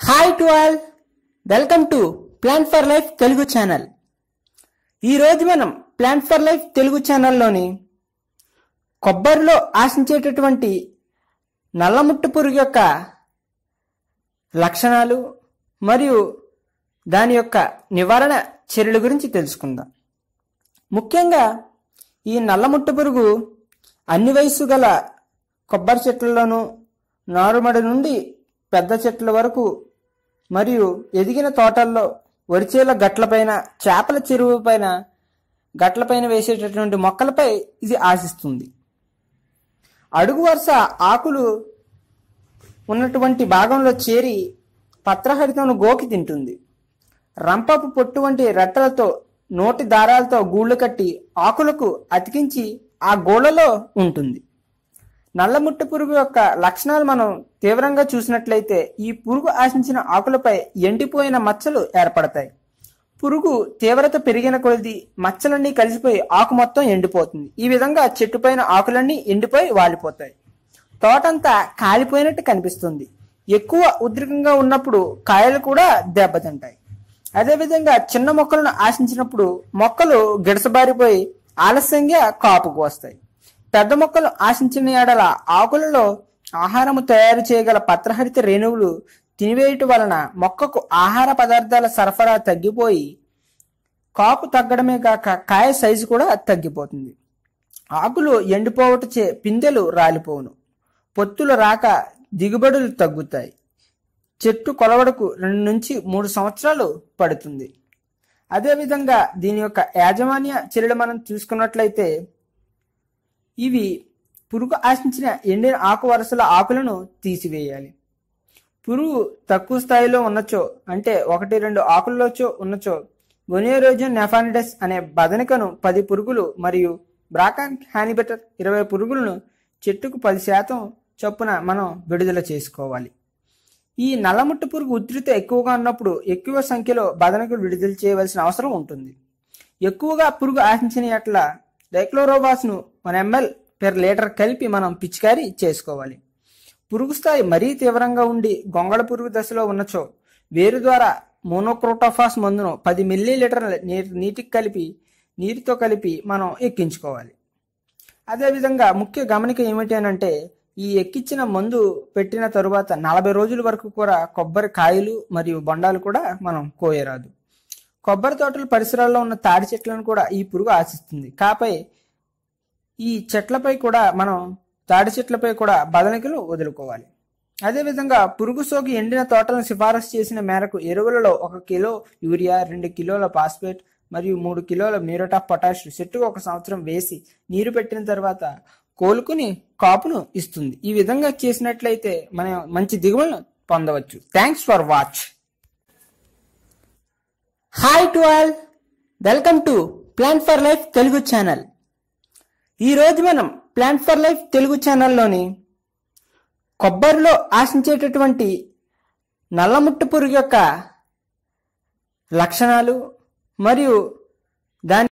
hi to all welcome to plan for life Telugu channel ఈ రోజు మనం ప్లాన్ ఫర్ లైఫ్ తెలుగు ఛానల్లోని కొబ్బరిలో ఆశించేటటువంటి నల్లముట్టు పురుగు యొక్క లక్షణాలు మరియు దాని యొక్క నివారణ చర్యల గురించి తెలుసుకుందాం ముఖ్యంగా ఈ నల్లముట్టు పురుగు అన్ని వయసు గల కొబ్బరి చెట్లలోనూ నారుమడి నుండి పెద్ద చెట్ల వరకు మరియు ఎదిగిన తోటల్లో వరిచేల గట్లపైన చేపల చెరువు పైన గట్లపైన వేసేటటువంటి మొక్కలపై ఇది ఆశిస్తుంది అడుగు వరుస ఆకులు ఉన్నటువంటి భాగంలో చేరి పత్రహరితను గోకి తింటుంది రంపపు పొట్టు వంటి రెట్టలతో నోటి దారాలతో గూళ్ళు కట్టి ఆకులకు అతికించి ఆ గోళ్ళలో ఉంటుంది నల్లముట్టు పురుగు యొక్క లక్షణాలు మనం తీవ్రంగా చూసినట్లయితే ఈ పురుగు ఆశించిన ఆకులపై ఎండిపోయిన మచ్చలు ఏర్పడతాయి పురుగు తీవ్రత పెరిగిన కొలది మచ్చలన్నీ కలిసిపోయి ఆకు మొత్తం ఎండిపోతుంది ఈ విధంగా చెట్టుపైన ఆకులన్నీ ఎండిపోయి వాలిపోతాయి తోటంతా కాలిపోయినట్టు కనిపిస్తుంది ఎక్కువ ఉద్రికంగా ఉన్నప్పుడు కాయలు కూడా దెబ్బతింటాయి అదేవిధంగా చిన్న మొక్కలను ఆశించినప్పుడు మొక్కలు గిడసబారిపోయి ఆలస్యంగా కాపుకు వస్తాయి పెద్ద మొక్కలు ఆశించిన ఎడల ఆకులలో ఆహారము తయారు చేయగల పత్రహరిత రేణువులు తినివేయటం వలన మొక్కకు ఆహార పదార్థాల సరఫరా తగ్గిపోయి కాపు తగ్గడమే కాక కాయ సైజు కూడా తగ్గిపోతుంది ఆకులు ఎండిపోవటచే పిందెలు రాలిపోవును పొత్తులు రాక దిగుబడులు తగ్గుతాయి చెట్టు కొలవడకు రెండు నుంచి మూడు సంవత్సరాలు పడుతుంది అదేవిధంగా దీని యొక్క యాజమాన్య చర్యలు మనం చూసుకున్నట్లయితే ఇవి పురుగు ఆశించిన ఎండిన ఆకు వరుసల ఆకులను తీసివేయాలి పురుగు తక్కువ స్థాయిలో ఉన్నచో అంటే ఒకటి రెండు ఆకుల్లోచో ఉన్నచో గొనియోరోజన్ నెఫానిడస్ అనే బదనికను పది పురుగులు మరియు బ్రాకాన్ హానిబెటర్ ఇరవై పురుగులను చెట్టుకు పది శాతం చొప్పున మనం విడుదల చేసుకోవాలి ఈ నల్లముట్టు పురుగు ఉధృతి ఎక్కువగా ఉన్నప్పుడు ఎక్కువ సంఖ్యలో బదనకులు విడుదల చేయవలసిన అవసరం ఉంటుంది ఎక్కువగా పురుగు ఆశించిన ఎట్ల డైక్లోరోబాస్ను వన్ ఎంఎల్ పెర్ లీటర్ కలిపి మనం పిచికారీ చేసుకోవాలి పురుగు స్థాయి మరీ తీవ్రంగా ఉండి గొంగళ పురుగు దశలో ఉన్నచో వేరు ద్వారా మోనోక్రోటోఫాస్ మందును పది మిల్లీ లీటర్ల నీరు నీటికి కలిపి నీటితో కలిపి మనం ఎక్కించుకోవాలి అదేవిధంగా ముఖ్య గమనిక ఏమిటి అని అంటే ఈ ఎక్కించిన మందు పెట్టిన తరువాత నలభై రోజుల వరకు కూడా కొబ్బరి కాయలు మరియు బొండాలు కూడా మనం కోయరాదు కొబ్బరి తోటల పరిసరాల్లో ఉన్న తాడి చెట్లను కూడా ఈ పురుగు ఆశిస్తుంది కాపై ఈ చెట్లపై కూడా మనం తాడి చెట్లపై కూడా బదనికలు వదులుకోవాలి అదేవిధంగా పురుగు సోకి ఎండిన తోటలను సిఫారసు చేసిన మేరకు ఎరువులలో ఒక కిలో యూరియా రెండు కిలోల పాస్పేట్ మరియు మూడు కిలోల మ్యూరట్ ఆఫ్ పొటాష్ చెట్టుకు ఒక సంవత్సరం వేసి నీరు పెట్టిన తర్వాత కోలుకుని కాపును ఇస్తుంది ఈ విధంగా చేసినట్లయితే మనం మంచి దిగుబడులను పొందవచ్చు thanks for watch hi to all welcome to plan for life Telugu channel ఈ రోజు మనం ప్లాన్ ఫర్ లైఫ్ తెలుగు ఛానల్లోని కొబ్బరిలో ఆశించేటటువంటి నల్లముట్టు పురుగు యొక్క లక్షణాలు మరియు దాని